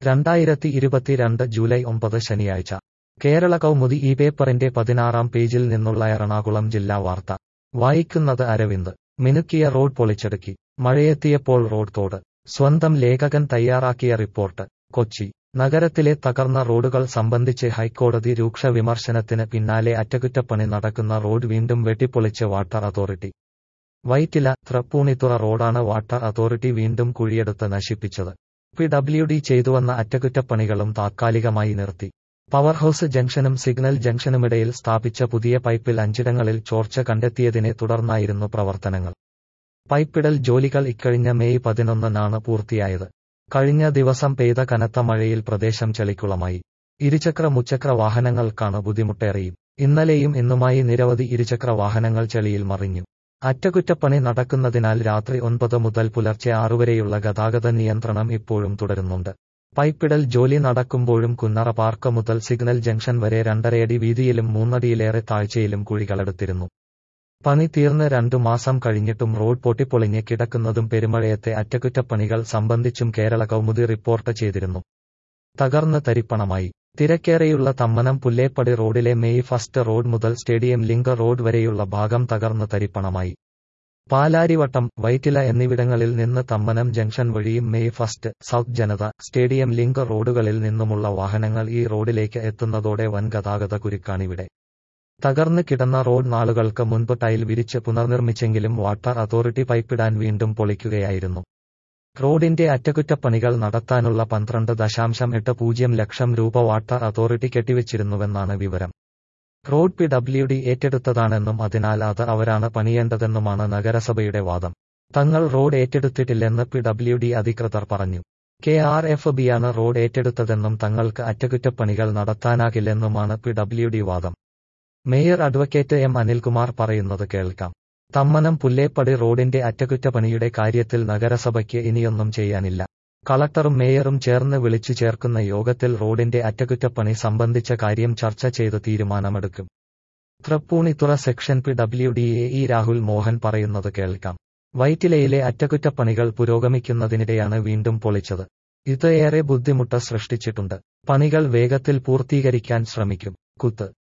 രണ്ടായിരത്തി ഇരുപത്തിരണ്ട് ജൂലൈ ഒമ്പത് ശനിയാഴ്ച കേരള കൗമുദി ഈ പേപ്പറിന്റെ പതിനാറാം പേജിൽ നിന്നുള്ള എറണാകുളം ജില്ലാ വാർത്ത വായിക്കുന്നത് അരവിന്ദ് മിനുക്കിയ റോഡ് പൊളിച്ചടുക്കി മഴയെത്തിയപ്പോൾ റോഡ് തോട് സ്വന്തം ലേഖകൻ തയ്യാറാക്കിയ റിപ്പോർട്ട് കൊച്ചി നഗരത്തിലെ തകർന്ന റോഡുകൾ സംബന്ധിച്ച് ഹൈക്കോടതി രൂക്ഷ വിമർശനത്തിന് പിന്നാലെ അറ്റകുറ്റപ്പണി നടക്കുന്ന റോഡ് വീണ്ടും വെട്ടിപ്പൊളിച്ച് വാട്ടർ അതോറിറ്റി വൈറ്റില തൃപ്പൂണിത്തുറ റോഡാണ് വാട്ടർ അതോറിറ്റി വീണ്ടും കുഴിയെടുത്ത് നശിപ്പിച്ചത് പി ഡബ്ല്യു ഡി ചെയ്തുവന്ന അറ്റകുറ്റപ്പണികളും താത്കാലികമായി നിർത്തി പവർ ഹൌസ് ജംഗ്ഷനും സിഗ്നൽ ജംഗ്ഷനുമിടയിൽ സ്ഥാപിച്ച പുതിയ പൈപ്പിൽ അഞ്ചിടങ്ങളിൽ ചോർച്ച കണ്ടെത്തിയതിനെ തുടർന്നായിരുന്നു പ്രവർത്തനങ്ങൾ പൈപ്പിടൽ ജോലികൾ ഇക്കഴിഞ്ഞ മെയ് പതിനൊന്നിനാണ് പൂർത്തിയായത് കഴിഞ്ഞ ദിവസം പെയ്ത കനത്ത മഴയിൽ പ്രദേശം ചെളിക്കുളമായി ഇരുചക്ര മുച്ചക്ര വാഹനങ്ങൾക്കാണ് ബുദ്ധിമുട്ടേറിയും ഇന്നലെയും ഇന്നുമായി നിരവധി ഇരുചക്ര വാഹനങ്ങൾ ചെളിയിൽ മറിഞ്ഞു അറ്റകുറ്റപ്പണി നടക്കുന്നതിനാൽ രാത്രി ഒൻപത് മുതൽ പുലർച്ചെ ആറുവരെയുള്ള ഗതാഗത നിയന്ത്രണം ഇപ്പോഴും തുടരുന്നുണ്ട് പൈപ്പിടൽ ജോലി നടക്കുമ്പോഴും കുന്നറ പാർക്ക് മുതൽ സിഗ്നൽ ജംഗ്ഷൻ വരെ രണ്ടരയടി വീതിയിലും മൂന്നടിയിലേറെ താഴ്ചയിലും കുഴികളെടുത്തിരുന്നു പണി തീർന്ന് രണ്ടു മാസം കഴിഞ്ഞിട്ടും റോഡ് പൊട്ടിപ്പൊളിഞ്ഞ് കിടക്കുന്നതും പെരുമഴയത്തെ അറ്റകുറ്റപ്പണികൾ സംബന്ധിച്ചും കേരള കൗമുദി റിപ്പോർട്ട് ചെയ്തിരുന്നു തകർന്ന് തരിപ്പണമായി തിരക്കേറെയുള്ള തമ്മനം പുല്ലേപ്പടി റോഡിലെ മെയ് ഫസ്റ്റ് റോഡ് മുതൽ സ്റ്റേഡിയം ലിങ്ക് റോഡ് വരെയുള്ള ഭാഗം തകർന്ന് തരിപ്പണമായി പാലാരിവട്ടം വൈറ്റില എന്നിവിടങ്ങളിൽ നിന്ന് തമ്മനം ജംഗ്ഷൻ വഴിയും May first south Janatha stadium link റോഡുകളിൽ നിന്നുമുള്ള വാഹനങ്ങൾ ഈ റോഡിലേക്ക് എത്തുന്നതോടെ വൻ ഗതാഗത കുരുക്കാണിവിടെ തകർന്ന് കിടന്ന റോഡ് നാളുകൾക്ക് മുൻപ് ടൈൽ വിരിച്ച് പുനർനിർമ്മിച്ചെങ്കിലും വാട്ടർ അതോറിറ്റി പൈപ്പിടാൻ വീണ്ടും പൊളിക്കുകയായിരുന്നു റോഡിന്റെ അറ്റകുറ്റപ്പണികൾ നടത്താനുള്ള പന്ത്രണ്ട് ദശാംശം എട്ട് പൂജ്യം ലക്ഷം രൂപ വാട്ടർ അതോറിറ്റി കെട്ടിവെച്ചിരുന്നുവെന്നാണ് വിവരം റോഡ് പി ഡബ്ല്യു ഡി ഏറ്റെടുത്തതാണെന്നും അതിനാൽ അത് അവരാണ് പണിയേണ്ടതെന്നുമാണ് നഗരസഭയുടെ വാദം തങ്ങൾ റോഡ് ഏറ്റെടുത്തിട്ടില്ലെന്ന് പി ഡബ്ല്യു ഡി അധികൃതർ പറഞ്ഞു കെ ആർ എഫ് ബിയാണ് റോഡ് ഏറ്റെടുത്തതെന്നും തങ്ങൾക്ക് അറ്റകുറ്റപ്പണികൾ നടത്താനാകില്ലെന്നുമാണ് പി ഡബ്ല്യു ഡി വാദം മേയർ അഡ്വക്കേറ്റ് എം അനിൽകുമാർ പറയുന്നത് കേൾക്കാം തമ്മനം പുല്ലേപ്പടി റോഡിന്റെ അറ്റകുറ്റപ്പണിയുടെ കാര്യത്തിൽ നഗരസഭയ്ക്ക് ഇനിയൊന്നും ചെയ്യാനില്ല കളക്ടറും മേയറും ചേർന്ന് വിളിച്ചു ചേർക്കുന്ന യോഗത്തിൽ റോഡിന്റെ അറ്റകുറ്റപ്പണി സംബന്ധിച്ച കാര്യം ചർച്ച ചെയ്ത് തീരുമാനമെടുക്കും Tripunithura section P W D A E Rahul Mohan പറയുന്നത് കേൾക്കാം വൈറ്റിലയിലെ അറ്റകുറ്റപ്പണികൾ പുരോഗമിക്കുന്നതിനിടെയാണ് വീണ്ടും പൊളിച്ചത് ഇത് ഏറെ ബുദ്ധിമുട്ട് സൃഷ്ടിച്ചിട്ടുണ്ട് പണികൾ വേഗത്തിൽ പൂർത്തീകരിക്കാൻ ശ്രമിക്കും കുത്ത്